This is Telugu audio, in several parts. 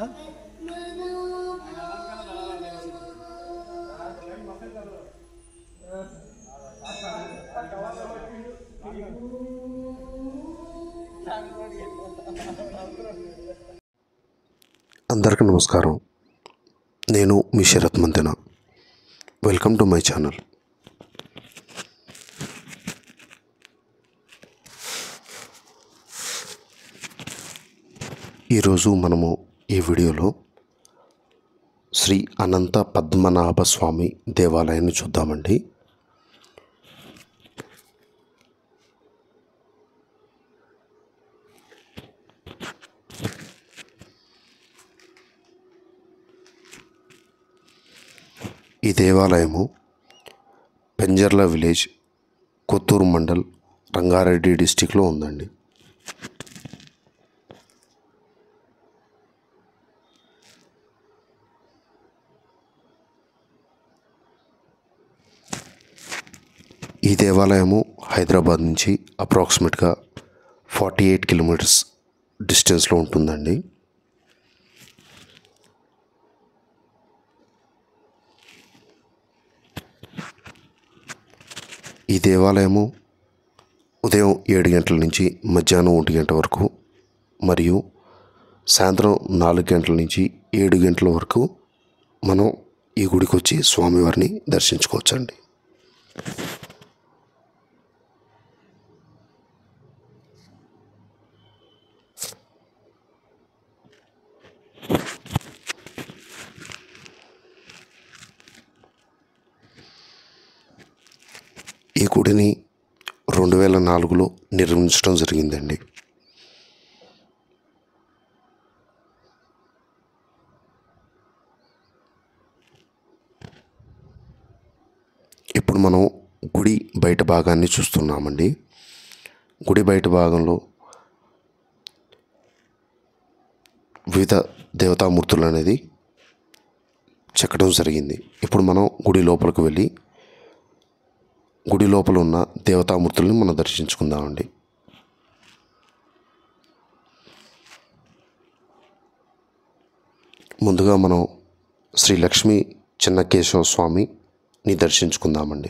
అందరికీ నమస్కారం నేను మీ Sharath Mantena welcome to my channel ఈరోజు మనము ఈ వీడియోలో శ్రీ అనంత పద్మనాభ స్వామి దేవాలయాన్ని చూద్దామండి ఈ దేవాలయము పెంజర్ల విలేజ్ కొత్తూరు మండల్ రంగారెడ్డి డిస్టిక్లో ఉందండి ఈ దేవాలయము హైదరాబాద్ నుంచి అప్రాక్సిమేట్గా ఫార్టీ ఎయిట్ కిలోమీటర్స్ డిస్టెన్స్లో ఉంటుందండి ఈ దేవాలయము ఉదయం ఏడు గంటల నుంచి మధ్యాహ్నం ఒంటి గంట వరకు మరియు సాయంత్రం నాలుగు గంటల నుంచి ఏడు గంటల వరకు మనం ఈ గుడికి వచ్చి స్వామివారిని దర్శించుకోవచ్చండి ఈ గుడిని రెండు వేల నాలుగులో నిర్మించడం జరిగిందండి ఇప్పుడు మనం గుడి బయట భాగాన్ని చూస్తున్నామండి గుడి బయట భాగంలో వివిధ దేవతామూర్తులు అనేది చెక్కడం జరిగింది ఇప్పుడు మనం గుడి లోపలికి వెళ్ళి గుడి లోపల ఉన్న దేవతామూర్తుల్ని మనం దర్శించుకుందామండి ముందుగా మనం శ్రీ లక్ష్మీ చిన్నకేశవ స్వామిని దర్శించుకుందామండి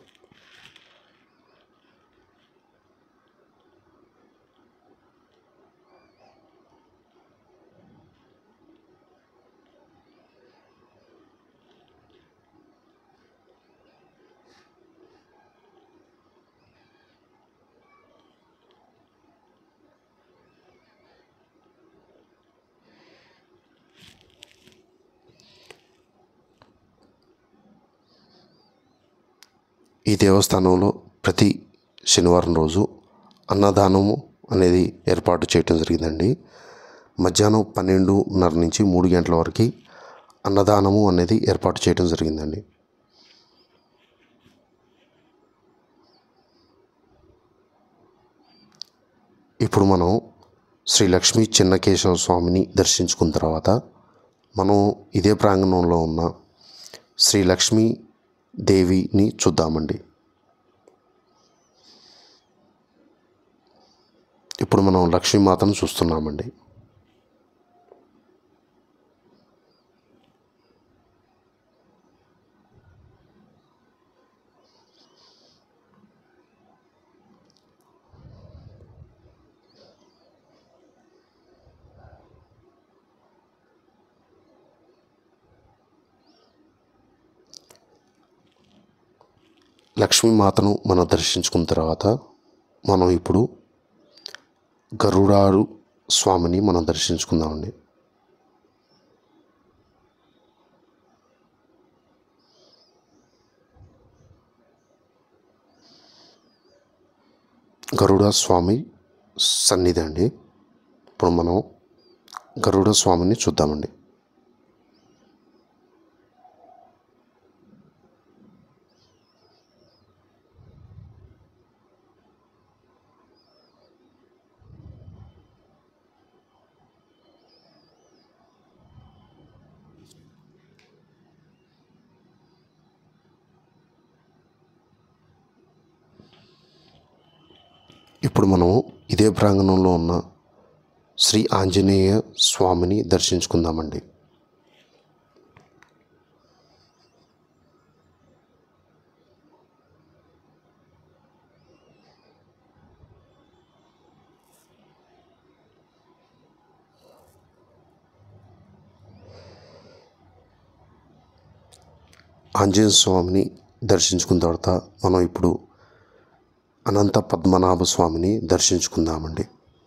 ఈ దేవస్థానంలో ప్రతి శనివారం రోజు అన్నదానము అనేది ఏర్పాటు చేయటం జరిగిందండి మధ్యాహ్నం పన్నెండున్నర నుంచి మూడు గంటల వరకు అన్నదానము అనేది ఏర్పాటు చేయడం జరిగిందండి ఇప్పుడు మనం శ్రీ లక్ష్మీ చిన్నకేశవ స్వామిని దర్శించుకున్న తర్వాత మనం ఇదే ప్రాంగణంలో ఉన్న శ్రీ లక్ష్మీ దేవిని చూద్దామండి ఇప్పుడు మనం లక్ష్మీమాతను చూస్తున్నామండి లక్ష్మీమాతను మనం దర్శించుకున్న తర్వాత మనం ఇప్పుడు గరుడారు స్వామిని మనం దర్శించుకుందామండి గరుడ స్వామి సన్నిధి అండి ఇప్పుడు మనం గరుడ స్వామిని చూద్దామండి ఇప్పుడు మనం ఇదే ప్రాంగణంలో ఉన్న శ్రీ ఆంజనేయ స్వామిని దర్శించుకుందామండి ఆంజనేయ స్వామిని దర్శించుకున్న తర్వాత మనం ఇప్పుడు అనంత పద్మనాభ స్వామిని దర్శించుకుందామండి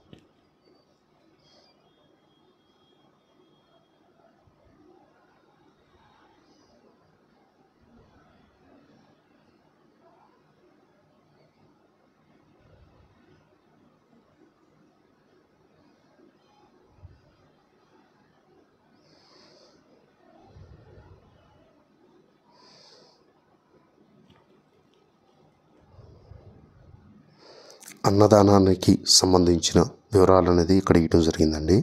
అన్నదానానికి సంబంధించిన వివరాలు అనేది ఇక్కడ ఇవ్వడం జరిగిందండి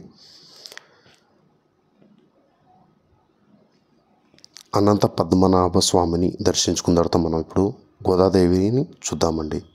అనంత పద్మనాభ స్వామిని దర్శించుకున్న తర్వాత మనం ఇప్పుడు గోదాదేవిని చూద్దామండి